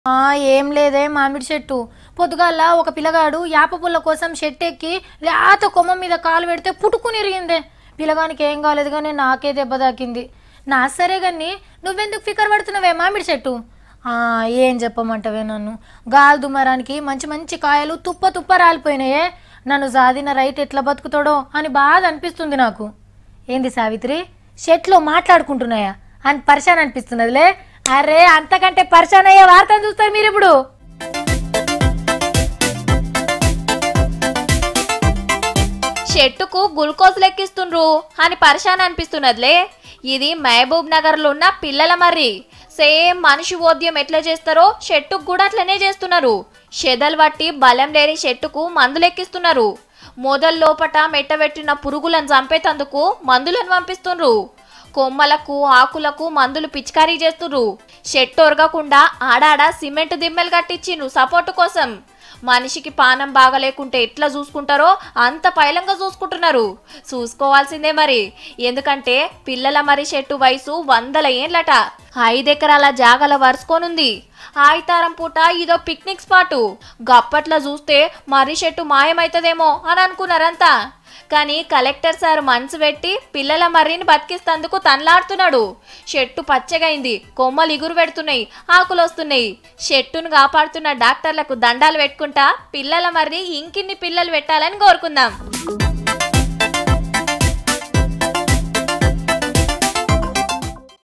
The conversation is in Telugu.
ఆ, ఏం లేదే మామిడి చెట్టు పొద్దుగాల ఒక పిల్లగాడు యాప పుల్ల కోసం చెట్టు ఎక్కి లేత కొమ్మ మీద కాలు పెడితే పుట్టుకుని ఇరిగిందే పిల్లగానికి ఏం కాలేదు కానీ నాకే దెబ్బ తాకింది నా సరే కానీ నువ్వెందుకు ఫికర్ పడుతున్నావే మామిడి చెట్టు ఆ, ఏం చెప్పమంటవే నన్ను గాలి దుమ్మరానికి మంచి మంచి కాయలు తుప్ప తుప్ప రాలిపోయినాయే నన్ను జాదిన రైట్ ఎట్లా బతుకుతాడో అని బాధ అనిపిస్తుంది నాకు ఏంది సావిత్రి షెట్లో మాట్లాడుకుంటున్నాయా అని పరిశాన్ అనిపిస్తున్నదిలే అరే అంతకంటే పరిశాన్ అయ్యే వార్తను చూస్తారు మీరు ఇప్పుడు చెట్టుకు గ్లూకోజ్ లెక్కిస్తుండ్రు అని పరిశాన్ అనిపిస్తున్నదిలే ఇది మహబూబ్ నగర్లో ఉన్న పిల్లల మర్రి సేమ్ మనిషి ఓద్యం ఎట్లా చేస్తారో చెట్టుకు కూడా అట్లనే చేస్తున్నారు షెదలు పట్టి బలం లేని చెట్టుకు మందులు ఎక్కిస్తున్నారు మొదలు లోపట మెట్టబెట్టిన పురుగులను చంపేతందుకు మందులను పంపిస్తుండ్రు కొమ్మలకు ఆకులకు మందులు పిచికారీ చేస్తుర్రు చెట్టు ఒరగకుండా ఆడాడ సిమెంట్ దిమ్మెలు కట్టించిండ్రు సపోర్ట్ కోసం మనిషికి పానం బాగలేకుంటే ఎట్లా చూసుకుంటారో అంత పైలంగా చూసుకుంటున్నారు చూసుకోవాల్సిందే మరి ఎందుకంటే పిల్లల మరి చెట్టు వయసు వందల ఏండ్లట ఐదెకరాల జాగల వరుసుకోనుంది ఆయితారం పూట ఇదో పిక్నిక్ స్పాటు గప్పట్ల చూస్తే మర్రి చెట్టు మాయమైతదేమో అని అనుకున్నారంతా కానీ కలెక్టర్ సార్ మనసు పెట్టి పిల్లల మర్రిని బతికిస్తందుకు తనలాడుతున్నాడు చెట్టు పచ్చగైంది కొమ్మలు ఇగురు పెడుతున్నాయి ఆకులు వస్తున్నాయి చెట్టును కాపాడుతున్న డాక్టర్లకు దండాలు పెట్టుకుంటా పిల్లల మర్రి ఇంకిన్ని పిల్లలు పెట్టాలని కోరుకుందాం